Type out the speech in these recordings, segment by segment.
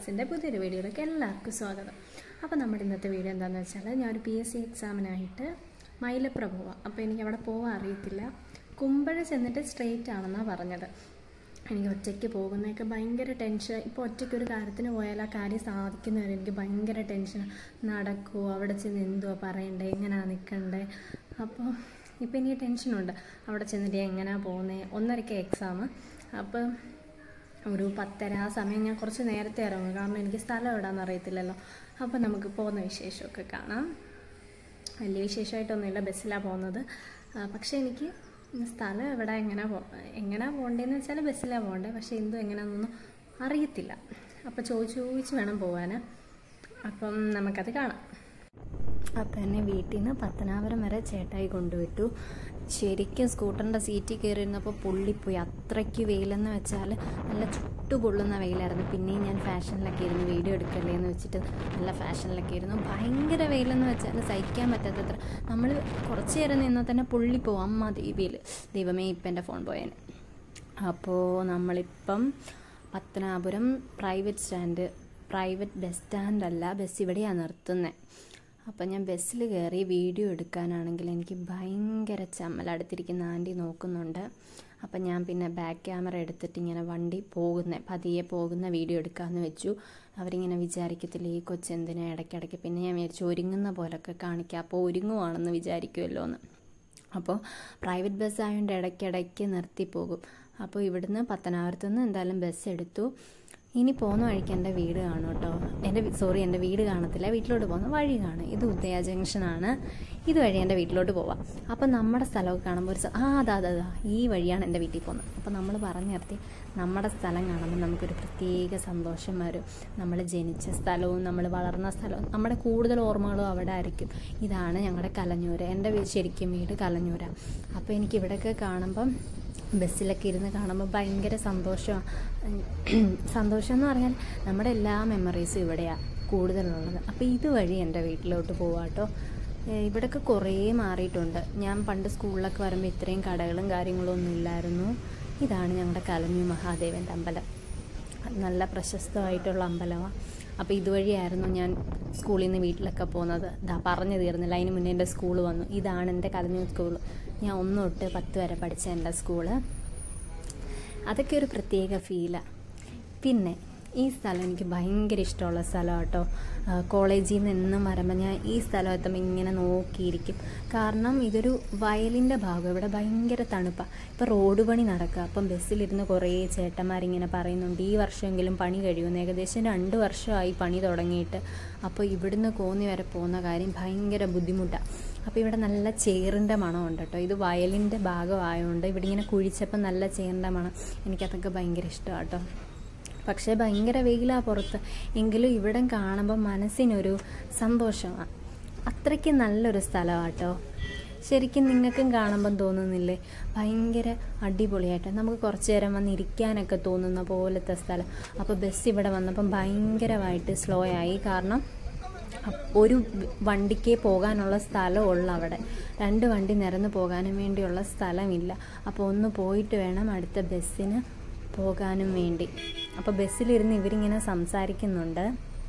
ബ്ലോഗ്സിൻ്റെ പുതിയൊരു വീഡിയോയിലേക്ക് എല്ലാവർക്കും സ്വാഗതം അപ്പോൾ നമ്മുടെ ഇന്നത്തെ വീഡിയോ എന്താണെന്ന് വെച്ചാൽ ഞാനൊരു പി എസ് സി എക്സാമിനായിട്ട് മൈലപ്ര പോവാം അപ്പോൾ എനിക്ക് അവിടെ പോകാൻ അറിയത്തില്ല കുമ്പഴ ചെന്നിട്ട് സ്ട്രെയിറ്റ് ആണെന്നാണ് പറഞ്ഞത് എനിക്ക് ഒറ്റയ്ക്ക് പോകുന്നതൊക്കെ ഭയങ്കര ടെൻഷൻ ഇപ്പോൾ ഒറ്റയ്ക്ക് ഒരു കാര്യത്തിന് പോയാൽ ആ കാര്യം സാധിക്കുന്നവരെ എനിക്ക് ഭയങ്കര ടെൻഷൻ നടക്കുമോ അവിടെ ചെന്ന് എന്തുവാ പറയണ്ടേ എങ്ങനെയാണ് നിൽക്കണ്ടേ അപ്പോൾ ഇപ്പോൾ എനിക്ക് ടെൻഷനുണ്ട് അവിടെ ചെന്നിട്ട് എങ്ങനെയാണ് പോകുന്നത് ഒന്നരയ്ക്ക് എക്സാം അപ്പോൾ ഒരു പത്തര ആ സമയം ഞാൻ കുറച്ച് നേരത്തെ ഇറങ്ങും കാരണം എനിക്ക് സ്ഥലം എവിടെയാണെന്ന് അറിയത്തില്ലല്ലോ അപ്പോൾ നമുക്ക് പോകുന്ന വിശേഷമൊക്കെ കാണാം വലിയ വിശേഷമായിട്ടൊന്നുമില്ല ബസ്സിലാണ് പോകുന്നത് ആ, പക്ഷേ എനിക്ക് സ്ഥലം എവിടെ എങ്ങനെ പോ എങ്ങനെയാണ് പോകേണ്ടതെന്ന് വെച്ചാൽ ബസ്സിലാണ് പോകേണ്ടത് പക്ഷേ എന്തും എങ്ങനെയാണെന്നൊന്നും അറിയത്തില്ല അപ്പോൾ ചോദിച്ച് ചോദിച്ച് വേണം പോകാൻ അപ്പം നമുക്കത് കാണാം അപ്പം എന്നെ വീട്ടിൽ നിന്ന് പത്തനാപുരം വരെ ചേട്ടായി കൊണ്ടുവിട്ടു ശരിക്കും സ്കൂട്ടറിൻ്റെ സീറ്റിൽ കയറിയിരുന്നപ്പോൾ പൊള്ളിപ്പോയി അത്രയ്ക്ക് വെയിലെന്ന് വെച്ചാൽ നല്ല ചുട്ടു പൊള്ളുന്ന വെയിലായിരുന്നു പിന്നെയും ഞാൻ ഫാഷനിലൊക്കെ ഇരുന്ന് വീഡിയോ എടുക്കല്ലേ എന്ന് വെച്ചിട്ട് നല്ല ഫാഷനിലൊക്കെ ഇരുന്നു ഭയങ്കര വെയിലെന്ന് വെച്ചാൽ സഹിക്കാൻ പറ്റാത്തത്ര നമ്മൾ കുറച്ച് നേരം നിന്നാൽ തന്നെ പൊള്ളിപ്പോവും അമ്മ ദീപിയിൽ ദൈവമേ ഇപ്പം എൻ്റെ ഫോൺ പോയേനെ അപ്പോൾ നമ്മളിപ്പം Pathanapuram private stand private bus stand അല്ല ബസ് ഇവിടെയാണ് നിർത്തുന്നത് അപ്പം ഞാൻ ബസ്സിൽ കയറി വീഡിയോ എടുക്കാനാണെങ്കിൽ എനിക്ക് ഭയങ്കര ചമ്മൽ അടുത്തിരിക്കുന്ന ആൻറ്റി നോക്കുന്നുണ്ട് അപ്പം ഞാൻ പിന്നെ ബാക്ക് ക്യാമറ എടുത്തിട്ട് ഇങ്ങനെ വണ്ടി പോകുന്ന പതിയെ പോകുന്ന വീഡിയോ എടുക്കാമെന്ന് വെച്ചു അവരിങ്ങനെ വിചാരിക്കത്തില്ല ഈ കൊച്ചെന്തിനാ ഇടയ്ക്കിടയ്ക്ക് പിന്നെ ഞാൻ വിചാരിച്ചു ഒരുങ്ങുന്ന പോലൊക്കെ കാണിക്കാം അപ്പോൾ ഒരുങ്ങുവാണെന്ന് വിചാരിക്കുമല്ലോ എന്ന് അപ്പോൾ പ്രൈവറ്റ് ബസ് ആയതുകൊണ്ട് ഇടയ്ക്കിടയ്ക്ക് നിർത്തിപ്പോകും അപ്പോൾ ഇവിടുന്ന് പത്തനാപുരത്ത് നിന്ന് എന്തായാലും ബസ് എടുത്തു ഇനി പോകുന്ന വഴിക്ക് എൻ്റെ വീട് കാണും കേട്ടോ എൻ്റെ സോറി എൻ്റെ വീട് കാണത്തില്ല വീട്ടിലോട്ട് പോകുന്ന വഴി കാണും ഇത് ഉദയ ജംഗ്ഷനാണ് ഇതുവഴി എൻ്റെ വീട്ടിലോട്ട് പോവാം അപ്പം നമ്മുടെ സ്ഥലമൊക്കെ കാണുമ്പോൾ ഒരു സ- ആ അതാ അതാ അതാ ഈ വഴിയാണ് എൻ്റെ വീട്ടിൽ പോകുന്നത് അപ്പോൾ നമ്മൾ പറഞ്ഞു നിർത്തി നമ്മുടെ സ്ഥലം കാണുമ്പോൾ നമുക്കൊരു പ്രത്യേക സന്തോഷം വരും നമ്മൾ ജനിച്ച സ്ഥലവും നമ്മൾ വളർന്ന സ്ഥലവും നമ്മുടെ കൂടുതൽ ഓർമ്മകളും അവിടെ ആയിരിക്കും ഇതാണ് ഞങ്ങളുടെ കലഞ്ഞൂര് എൻ്റെ വീ- ശരിക്കും വീട് കലഞ്ഞൂരാണ് അപ്പോൾ എനിക്ക് ഇവിടെയൊക്കെ കാണുമ്പം ബസ്സിലൊക്കെ ഇരുന്ന് കാണുമ്പോൾ ഭയങ്കര സന്തോഷമാണ് സന്തോഷം എന്ന് പറഞ്ഞാൽ നമ്മുടെ എല്ലാ മെമ്മറീസും ഇവിടെയാണ് കൂടുതലുള്ളത് അപ്പോൾ ഇതുവഴി എൻ്റെ വീട്ടിലോട്ട് പോവാട്ടോ ഇവിടെയൊക്കെ കുറേ മാറിയിട്ടുണ്ട് ഞാൻ പണ്ട് സ്കൂളിലൊക്കെ വരുമ്പോൾ ഇത്രയും കടകളും കാര്യങ്ങളും ഒന്നും ഇല്ലായിരുന്നു ഇതാണ് ഞങ്ങളുടെ കലഞ്ഞു മഹാദേവൻ്റെ അമ്പലം അത് നല്ല പ്രശസ്തമായിട്ടുള്ള അമ്പലമാണ് അപ്പോൾ ഇതുവഴിയായിരുന്നു ഞാൻ സ്കൂളിൽ നിന്ന് വീട്ടിലൊക്കെ പോകുന്നത് ഇതാ പറഞ്ഞു തീർന്നില്ല അതിന് മുന്നേ എൻ്റെ സ്കൂൾ വന്നു ഇതാണ് എൻ്റെ കലഞ്ഞൂർ സ്കൂൾ ഞാൻ ഒന്ന് തൊട്ട് പത്ത് വരെ പഠിച്ച എൻ്റെ സ്കൂള് അതൊക്കെ ഒരു പ്രത്യേക ഫീലാണ് പിന്നെ ഈ സ്ഥലം എനിക്ക് ഭയങ്കര ഇഷ്ടമുള്ള സ്ഥലമാണ് കേട്ടോ കോളേജിൽ നിന്ന് എന്നും വരുമ്പോൾ ഞാൻ ഈ സ്ഥലം എത്തുമ്പോൾ ഇങ്ങനെ നോക്കിയിരിക്കും കാരണം ഇതൊരു വയലിൻ്റെ ഭാഗം ഇവിടെ ഭയങ്കര തണുപ്പാണ് ഇപ്പോൾ റോഡ് പണി നടക്കുക അപ്പം ബസ്സിലിരുന്ന് കുറേ ചേട്ടന്മാരിങ്ങനെ പറയുന്നുണ്ട് ഈ വർഷമെങ്കിലും പണി കഴിയുമെന്ന് ഏകദേശം രണ്ട് വർഷമായി പണി തുടങ്ങിയിട്ട് അപ്പോൾ ഇവിടുന്ന് കോന്നി വരെ പോകുന്ന കാര്യം ഭയങ്കര ബുദ്ധിമുട്ടാണ് അപ്പോൾ ഇവിടെ നല്ല ചേറിൻ്റെ മണമുണ്ട് കേട്ടോ ഇത് വയലിൻ്റെ ഭാഗമായതുകൊണ്ട് ഇവിടെ ഇങ്ങനെ കുഴിച്ചപ്പോൾ നല്ല ചേറിൻ്റെ മണം എനിക്കതൊക്കെ ഭയങ്കര ഇഷ്ടമാണ് കേട്ടോ പക്ഷേ ഭയങ്കര വെയിലാണ് പുറത്ത് എങ്കിലും ഇവിടെ കാണുമ്പോൾ മനസ്സിനൊരു സന്തോഷമാണ് അത്രയ്ക്ക് നല്ലൊരു സ്ഥലമാണ് കേട്ടോ ശരിക്കും നിങ്ങൾക്കും കാണുമ്പം തോന്നുന്നില്ലേ ഭയങ്കര അടിപൊളിയായിട്ട് നമുക്ക് കുറച്ച് നേരം വന്ന് ഇരിക്കാനൊക്കെ തോന്നുന്ന പോലത്തെ സ്ഥലം അപ്പോൾ ബസ് ഇവിടെ വന്നപ്പം ഭയങ്കരമായിട്ട് സ്ലോ ആയി കാരണം അപ്പ് ഒരു വണ്ടിക്കേ പോകാനുള്ള സ്ഥലമുള്ള അവിടെ രണ്ട് വണ്ടി നിരന്ന് പോകാനും വേണ്ടിയുള്ള സ്ഥലമില്ല അപ്പോൾ ഒന്ന് പോയിട്ട് വേണം അടുത്ത ബസ്സിന് പോകാനും വേണ്ടി അപ്പോൾ ബസ്സിലിരുന്ന് ഇവരിങ്ങനെ സംസാരിക്കുന്നുണ്ട്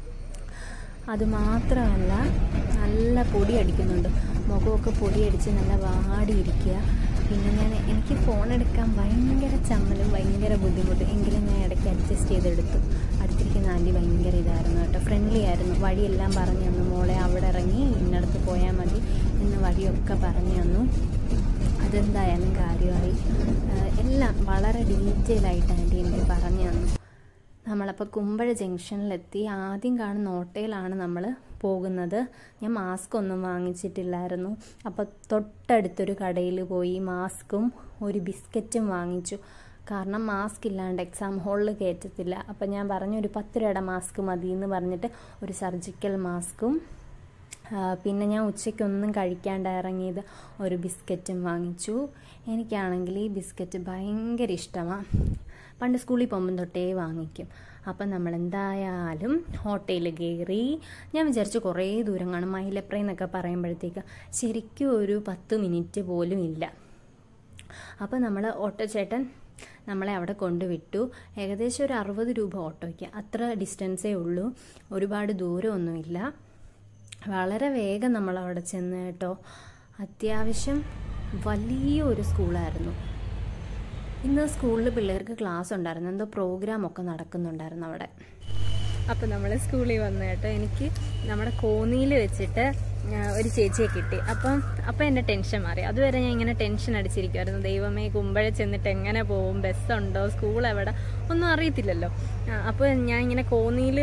അതുമാത്രമല്ല നല്ല പൊടി അടിക്കുന്നുണ്ട് മുഖമൊക്കെ പൊടിയടിച്ച് നല്ല വാടിയിരിക്കുക പിന്നെ ഞാൻ എനിക്ക് ഫോൺ എടുക്കാൻ ഭയങ്കര ചമ്മലും ഭയങ്കര ബുദ്ധിമുട്ട് എങ്കിലും ഞാൻ ഇടയ്ക്ക് അഡ്ജസ്റ്റ് ചെയ്തെടുത്തു അടുത്തിരിക്കുന്ന ആൻറ്റി ഭയങ്കര ഇതായിരുന്നു കേട്ടോ ഫ്രണ്ട്ലി ആയിരുന്നു വഴിയെല്ലാം പറഞ്ഞു തന്നു മോളെ അവിടെ ഇറങ്ങി ഇന്നടത്ത് പോയാൽ മതി എന്ന് വഴിയൊക്കെ പറഞ്ഞു തന്നു അതെന്തായാലും കാര്യമായി ഏഹ് എല്ലാം വളരെ ഡീറ്റെയിൽ ആയിട്ട് ആൻറ്റി എനിക്ക് പറഞ്ഞു തന്നു നമ്മളപ്പോൾ കുമ്പഴ ജംഗ്ഷനിലെത്തി ആദ്യം കാണുന്ന ഓട്ടോയിലാണ് നമ്മൾ പോകുന്നത് ഞാൻ മാസ്ക് ഒന്നും വാങ്ങിച്ചിട്ടില്ലായിരുന്നു അപ്പോൾ തൊട്ടടുത്തൊരു കടയിൽ പോയി മാസ്കും ഒരു ബിസ്ക്കറ്റും വാങ്ങിച്ചു കാരണം മാസ്ക് ഇല്ലാണ്ട് എക്സാം ഹാളിൽ കയറ്റത്തില്ല അപ്പം ഞാൻ പറഞ്ഞു ഒരു പത്ത് രൂപയുടെ മാസ്ക് മതി എന്ന് പറഞ്ഞിട്ട് ഒരു സർജിക്കൽ മാസ്കും ആ, പിന്നെ ഞാൻ ഉച്ചയ്ക്കൊന്നും കഴിക്കാണ്ട് ഇറങ്ങിയത് ഒരു ബിസ്ക്കറ്റും വാങ്ങിച്ചു എനിക്കാണെങ്കിൽ ഈ ബിസ്ക്കറ്റ് ഭയങ്കര ഇഷ്ടമാണ് പണ്ട് സ്കൂളിൽ പോകുമ്പം തൊട്ടേ വാങ്ങിക്കും അപ്പം നമ്മൾ എന്തായാലും ഹോട്ടലിൽ കയറി ഞാൻ വിചാരിച്ചു കുറേ ദൂരം കാണും മൈലപ്ര എന്നൊക്കെ പറയുമ്പോഴത്തേക്ക് ശരിക്കും ഒരു പത്ത് മിനിറ്റ് പോലും ഇല്ല അപ്പോൾ നമ്മൾ ഓട്ടോ ചേട്ടൻ നമ്മളെ അവിടെ കൊണ്ടുവിട്ടു ഏകദേശം ഒരു അറുപത് രൂപ ഓട്ടോയ്ക്ക് അത്ര ഡിസ്റ്റൻസേ ഉള്ളൂ ഒരുപാട് ദൂരമൊന്നുമില്ല വളരെ വേഗം നമ്മൾ അവിടെ ചെന്ന് കേട്ടോ അത്യാവശ്യം വലിയ ഒരു സ്കൂളായിരുന്നു ഇന്ന് സ്കൂളിൽ പിള്ളേർക്ക് ക്ലാസ് ഉണ്ടായിരുന്നു എന്തോ പ്രോഗ്രാം ഒക്കെ നടക്കുന്നുണ്ടായിരുന്നു അവിടെ അപ്പോൾ നമ്മൾ സ്കൂളിൽ വന്നു കേട്ടോ എനിക്ക് നമ്മുടെ കോന്നിയിൽ വെച്ചിട്ട് ആ, ഒരു ചേച്ചിയെ കിട്ടി അപ്പം അപ്പം എൻ്റെ ടെൻഷൻ മാറി അതുവരെ ഞാൻ ഇങ്ങനെ ടെൻഷൻ അടിച്ചിരിക്കുമായിരുന്നു ദൈവമേ കുമ്പഴ ചെന്നിട്ട് എങ്ങനെ പോവും ബസ്സുണ്ടോ സ്കൂൾ എവിടെ ഒന്നും അറിയത്തില്ലല്ലോ ആ, അപ്പോൾ ഞാൻ ഇങ്ങനെ കോന്നിയിൽ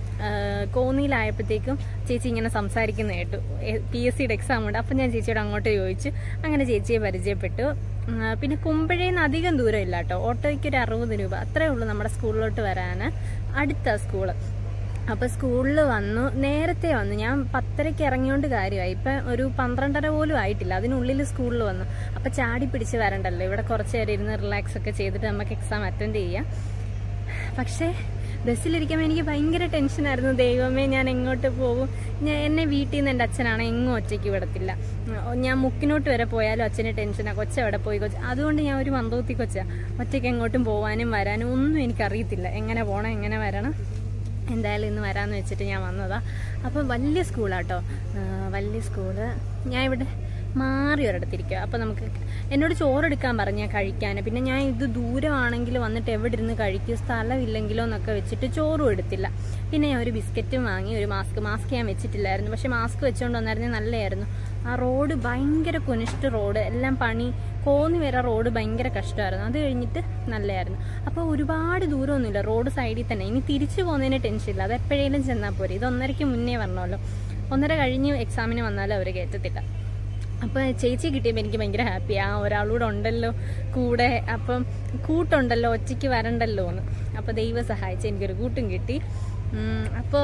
കോന്നിയിലായപ്പോഴത്തേക്കും ചേച്ചി ഇങ്ങനെ സംസാരിക്കുന്ന കേട്ടു പി എസ് സിയുടെ എക്സാം ഉണ്ട് അപ്പം ഞാൻ ചേച്ചിയോട് അങ്ങോട്ട് ചോദിച്ചു അങ്ങനെ ചേച്ചിയെ പരിചയപ്പെട്ടു ഉം, ആ, പിന്നെ കുമ്പഴേന്ന് അധികം ദൂരം ഇല്ല കേട്ടോ ഓട്ടോയ്ക്ക് ഒരു അറുപത് രൂപ അത്രേ ഉള്ളൂ നമ്മുടെ സ്കൂളിലോട്ട് വരാൻ അടുത്ത സ്കൂള് അപ്പോൾ സ്കൂളിൽ വന്നു നേരത്തെ വന്നു ഞാൻ പത്തരയ്ക്ക് ഇറങ്ങിയോണ്ട് കാര്യമായി ഇപ്പം ഒരു പന്ത്രണ്ടര പോലും ആയിട്ടില്ല അതിനുള്ളിൽ സ്കൂളിൽ വന്നു അപ്പോൾ ചാടി പിടിച്ച് വരണ്ടല്ലോ ഇവിടെ കുറച്ച് നേരം ഇരുന്ന് റിലാക്സ് ഒക്കെ ചെയ്തിട്ട് നമുക്ക് എക്സാം അറ്റൻഡ് ചെയ്യാം പക്ഷേ ബസ്സിലിരിക്കുമ്പോൾ എനിക്ക് ഭയങ്കര ടെൻഷനായിരുന്നു ദൈവമേ ഞാൻ എങ്ങോട്ട് പോകും ഞാൻ എന്നെ വീട്ടിൽ നിന്ന് എൻ്റെ അച്ഛനാണ് എങ്ങും ഒറ്റയ്ക്ക് വിടത്തില്ല ഉം, ഞാൻ മുക്കിനോട്ട് വരെ പോയാലും അച്ഛന് ടെൻഷനാണ് കൊച്ച എവിടെ പോയി കൊച്ച അതുകൊണ്ട് ഞാൻ ഒരു മന്ദൂത്തി കൊച്ച ഒറ്റയ്ക്ക് എങ്ങോട്ടും പോകാനും വരാനും ഒന്നും എനിക്കറിയത്തില്ല എങ്ങനെ പോകണം എങ്ങനെ വരണം എന്തായാലും ഇന്ന് വരാമെന്ന് വെച്ചിട്ട് ഞാൻ വന്നതാ അപ്പം വലിയ സ്കൂളാട്ടോ വലിയ സ്കൂള് ഞാൻ ഇവിടെ മാറി ഒരിടത്തിരിക്കുക അപ്പം നമുക്ക് എന്നോട് ചോറെടുക്കാൻ പറഞ്ഞാൽ കഴിക്കാൻ പിന്നെ ഞാൻ ഇത് ദൂരമാണെങ്കിൽ വന്നിട്ട് എവിടെ ഇരുന്ന് കഴിക്കും സ്ഥലമില്ലെങ്കിലോ എന്നൊക്കെ വെച്ചിട്ട് ചോറും എടുത്തില്ല പിന്നെ ഞാൻ ഒരു ബിസ്ക്കറ്റും വാങ്ങി ഒരു മാസ്ക് മാസ്ക് ഞാൻ വെച്ചിട്ടില്ലായിരുന്നു പക്ഷെ മാസ്ക് വെച്ചുകൊണ്ട് വന്നായിരുന്നു നല്ലതായിരുന്നു ആ റോഡ് ഭയങ്കര കുനിഷ്ട് റോഡ് എല്ലാം പണി കോന്നി വരെ റോഡ് ഭയങ്കര കഷ്ടമായിരുന്നു അത് കഴിഞ്ഞിട്ട് നല്ലതായിരുന്നു അപ്പോൾ ഒരുപാട് ദൂരമൊന്നുമില്ല റോഡ് സൈഡിൽ തന്നെ ഇനി തിരിച്ചു പോകുന്നതിന് ടെൻഷൻ ഇല്ല അത് എപ്പോഴേലും ചെന്നാൽ പോരെ ഇത് ഒന്നരയ്ക്ക് മുന്നേ വരണമല്ലോ ഒന്നര കഴിഞ്ഞ് എക്സാമിന് വന്നാലും അവർ കയറ്റത്തില്ല അപ്പോൾ ചേച്ചി കിട്ടിയപ്പോൾ എനിക്ക് ഭയങ്കര ഹാപ്പി ആ ഒരാളൂടെ ഉണ്ടല്ലോ കൂടെ അപ്പം കൂട്ടുണ്ടല്ലോ ഒറ്റയ്ക്ക് വരണ്ടല്ലോ എന്ന് അപ്പോൾ ദൈവം സഹായിച്ച് എനിക്കൊരു കൂട്ടും കിട്ടി അപ്പോൾ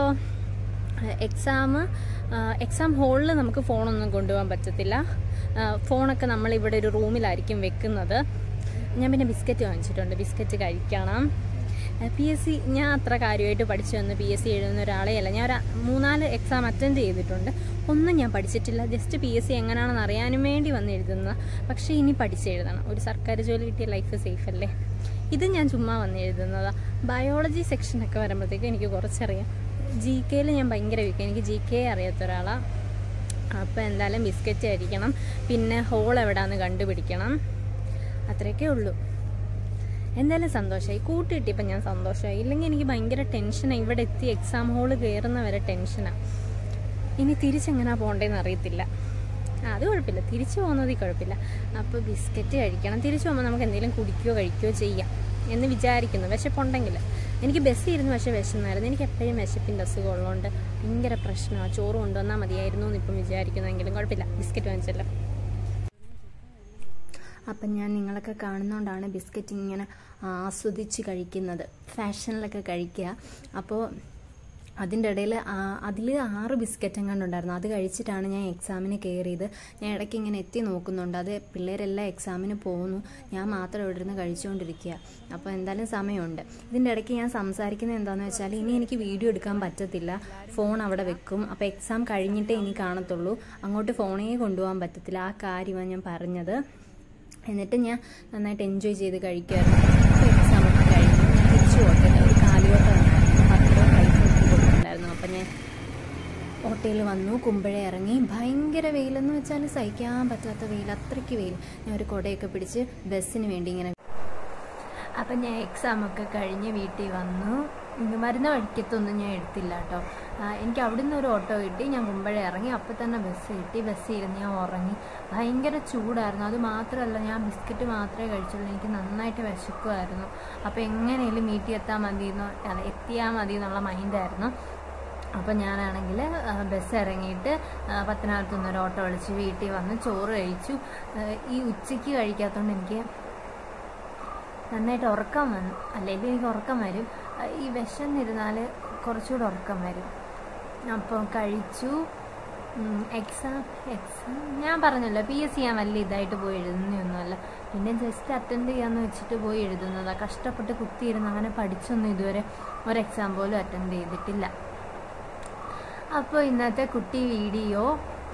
എക്സാം എക്സാം ഹോളിൽ നമുക്ക് ഫോണൊന്നും കൊണ്ടുപോകാൻ പറ്റത്തില്ല ആ, ഫോണൊക്കെ നമ്മൾ ഇവിടെ ഒരു റൂമിലായിരിക്കും വെക്കുന്നത് ഞാൻ പിന്നെ ബിസ്ക്കറ്റ് വാങ്ങിച്ചിട്ടുണ്ട് ബിസ്ക്കറ്റ് കഴിക്കണം പി എസ് സി ഞാൻ അത്ര കാര്യമായിട്ട് പഠിച്ചു വന്ന് പി എസ് സി എഴുതുന്ന ഒരാളെയല്ല ഞാൻ ഒരു മൂന്നാല് എക്സാം അറ്റൻഡ് ചെയ്തിട്ടുണ്ട് ഒന്നും ഞാൻ പഠിച്ചിട്ടില്ല ജസ്റ്റ് പി എസ് സി എങ്ങനെയാണെന്ന് അറിയാനും വേണ്ടി വന്ന് എഴുതുന്ന പക്ഷേ ഇനി പഠിച്ചെഴുതണം ഒരു സർക്കാർ ജോലി കിട്ടിയ ലൈഫ് സേഫ് അല്ലേ ഇത് ഞാൻ ചുമ്മാ വന്ന് എഴുതുന്നതാണ് ബയോളജി സെക്ഷനൊക്കെ വരുമ്പോഴത്തേക്കും എനിക്ക് കുറച്ചറിയാം ജി കെയിൽ ഞാൻ ഭയങ്കര വീക്ക് എനിക്ക് ജി കെ അറിയാത്ത ഒരാളാണ് അപ്പോൾ എന്തായാലും ബിസ്ക്കറ്റ് കഴിക്കണം പിന്നെ ഹോൾ എവിടാന്ന് കണ്ടുപിടിക്കണം അത്രയൊക്കെ ഉള്ളൂ എന്തായാലും സന്തോഷമായി കൂട്ടി കിട്ടിയപ്പോൾ ഞാൻ സന്തോഷമായി ഇല്ലെങ്കിൽ എനിക്ക് ഭയങ്കര ടെൻഷനാണ് ഇവിടെ എത്തി എക്സാം ഹോള് കയറുന്ന വരെ ടെൻഷനാണ് ഇനി തിരിച്ചെങ്ങനെയാ പോകേണ്ടതെന്ന് അറിയത്തില്ല ആ, അത് കുഴപ്പമില്ല തിരിച്ചു പോകുന്നതിൽ കുഴപ്പമില്ല അപ്പോൾ ബിസ്ക്കറ്റ് കഴിക്കണം തിരിച്ചു പോകുമ്പോൾ നമുക്ക് എന്തെങ്കിലും കുടിക്കുകയോ കഴിക്കുകയോ ചെയ്യാം എന്ന് വിചാരിക്കുന്നു വിശപ്പുണ്ടെങ്കിൽ എനിക്ക് ബസ്സിൽ ഇരുന്ന് പക്ഷേ വിശന്നായിരുന്നു എനിക്ക് എപ്പോഴും വിശപ്പിൻ്റെ അസുഖം ഉള്ളതുകൊണ്ട് ഭയങ്കര പ്രശ്നമാണ് ചോറ് കൊണ്ടുവന്നാൽ മതിയായിരുന്നു എന്ന് ഇപ്പം വിചാരിക്കുന്നെങ്കിലും കുഴപ്പമില്ല ബിസ്ക്കറ്റ് വാങ്ങിച്ചല്ലോ അപ്പം ഞാൻ നിങ്ങളൊക്കെ കാണുന്നതുകൊണ്ടാണ് ബിസ്ക്കറ്റ് ഇങ്ങനെ ആസ്വദിച്ച് കഴിക്കുന്നത് ഫാഷനിലൊക്കെ കഴിക്കുക അപ്പോൾ അതിൻ്റെ ഇടയിൽ അതിൽ ആറ് ബിസ്ക്കറ്റ് എങ്ങാണ്ടുണ്ടായിരുന്നു അത് കഴിച്ചിട്ടാണ് ഞാൻ എക്സാമിന് കയറിയത് ഞാൻ ഇടയ്ക്ക് ഇങ്ങനെ എത്തി നോക്കുന്നുണ്ട് അത് പിള്ളേരെല്ലാം എക്സാമിന് പോകുന്നു ഞാൻ മാത്രം ഇവിടെ ഇരുന്ന് കഴിച്ചുകൊണ്ടിരിക്കുക അപ്പോൾ എന്തായാലും സമയമുണ്ട് ഇതിൻ്റെ ഇടയ്ക്ക് ഞാൻ സംസാരിക്കുന്നത് എന്താണെന്ന് വെച്ചാൽ ഇനി എനിക്ക് വീഡിയോ എടുക്കാൻ പറ്റത്തില്ല ഫോൺ അവിടെ വെക്കും അപ്പോൾ എക്സാം കഴിഞ്ഞിട്ടേ ഇനി കാണത്തുള്ളൂ അങ്ങോട്ട് ഫോണേ കൊണ്ടുപോകാൻ പറ്റത്തില്ല ആ കാര്യമാണ് ഞാൻ പറഞ്ഞത് എന്നിട്ട് ഞാൻ നന്നായിട്ട് എൻജോയ് ചെയ്ത് കഴിക്കുമായിരുന്നു അപ്പോൾ എക്സാം ഒക്കെ കഴിഞ്ഞു ഞാൻ തിരിച്ചു പോട്ടെ ഒരു കാലുകോട്ട വന്നായിരുന്നു പത്ത് രൂപ പൈസ ഒക്കെ കൊടുത്തിട്ടുണ്ടായിരുന്നു അപ്പം ഞാൻ ഓട്ടോയിൽ വന്നു കുമ്പഴ ഇറങ്ങി ഭയങ്കര വെയിലെന്ന് വെച്ചാൽ സഹിക്കാൻ പറ്റാത്ത വെയിൽ അത്രയ്ക്ക് വെയിൽ ഞാൻ ഒരു കുടയൊക്കെ പിടിച്ച് ബസ്സിന് വേണ്ടി ഇങ്ങനെ അപ്പം ഞാൻ എക്സാം ഒക്കെ കഴിഞ്ഞ് വീട്ടിൽ വന്നു ഉം, വരുന്ന വഴിക്കത്തൊന്നും ഞാൻ എടുത്തില്ല കേട്ടോ ആ, എനിക്ക് അവിടുന്ന് ഒരു ഓട്ടോ കിട്ടി ഞാൻ മുമ്പഴേ ഇറങ്ങി അപ്പം തന്നെ ബസ് കിട്ടി ബസ്സിൽ ഇരുന്ന് ഞാൻ ഉറങ്ങി ഭയങ്കര ചൂടായിരുന്നു അത് മാത്രമല്ല ഞാൻ ബിസ്ക്കറ്റ് മാത്രമേ കഴിച്ചുള്ളൂ എനിക്ക് നന്നായിട്ട് വിശക്കുമായിരുന്നു അപ്പോൾ എങ്ങനെയും വീട്ടിൽ എത്താൻ മതി എന്നോ അല്ല എത്തിയാൽ മതി എന്നുള്ള മൈൻഡായിരുന്നു അപ്പോൾ ഞാനാണെങ്കിൽ ബസ് ഇറങ്ങിയിട്ട് ആ, പത്തനാപുരത്ത് നിന്ന് ഒരു ഓട്ടോ വിളിച്ച് വീട്ടിൽ വന്ന് ചോറ് കഴിച്ചു ആ, ഈ ഉച്ചയ്ക്ക് കഴിക്കാത്തതുകൊണ്ട് എനിക്ക് നന്നായിട്ട് ഉറക്കം വന്നു അല്ലെങ്കിൽ എനിക്ക് ഉറക്കം വരും അഹ് ഈ വിശന്നിരുന്നാൽ കുറച്ചുകൂടെ ഉറക്കം വരും അപ്പോൾ കഴിച്ചു എക്സാം എക്സാം ഞാൻ പറഞ്ഞല്ലോ പി എസ് സി ഞാൻ വലിയ ഇതായിട്ട് പോയി എഴുതുന്നതൊന്നുമല്ല പിന്നെ ജസ്റ്റ് അറ്റൻഡ് ചെയ്യാമെന്ന് വെച്ചിട്ട് പോയി എഴുതുന്നതാണ് കഷ്ടപ്പെട്ട് കുത്തിയിരുന്ന് അങ്ങനെ പഠിച്ചൊന്നും ഇതുവരെ ഒരു എക്സാം പോലും അറ്റൻഡ് ചെയ്തിട്ടില്ല അപ്പോൾ ഇന്നത്തെ കുട്ടി വീഡിയോ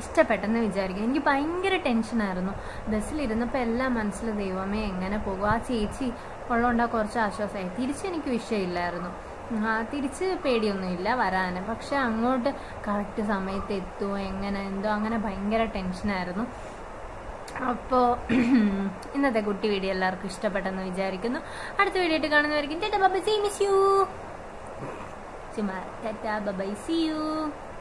ഇഷ്ടപ്പെട്ടെന്ന് വിചാരിക്കും എനിക്ക് ഭയങ്കര ടെൻഷനായിരുന്നു ബസ്സിലിരുന്നപ്പോൾ എല്ലാം മനസ്സിൽ ദൈവമേ എങ്ങനെ പോകും ആ ചേച്ചി ഉള്ളതുകൊണ്ട് കുറച്ച് ആശ്വാസമായി തിരിച്ചെനിക്ക് വിഷയമില്ലായിരുന്നു ആ തിരിച്ച് പേടിയൊന്നുമില്ല വരാൻ പക്ഷെ അങ്ങോട്ട് കറക്റ്റ് സമയത്ത് എത്തുമോ എങ്ങനെ എന്തോ അങ്ങനെ ഭയങ്കര ടെൻഷനായിരുന്നു അപ്പോൾ ഇന്നത്തെ കുട്ടി വീഡിയോ എല്ലാവർക്കും ഇഷ്ടപ്പെട്ടെന്ന് വിചാരിക്കുന്നു അടുത്ത വീഡിയോ ആയിട്ട് കാണുന്നവരിക്കും tata bye see miss you ചുമ്മാ ടാറ്റാ ബൈ സീ യു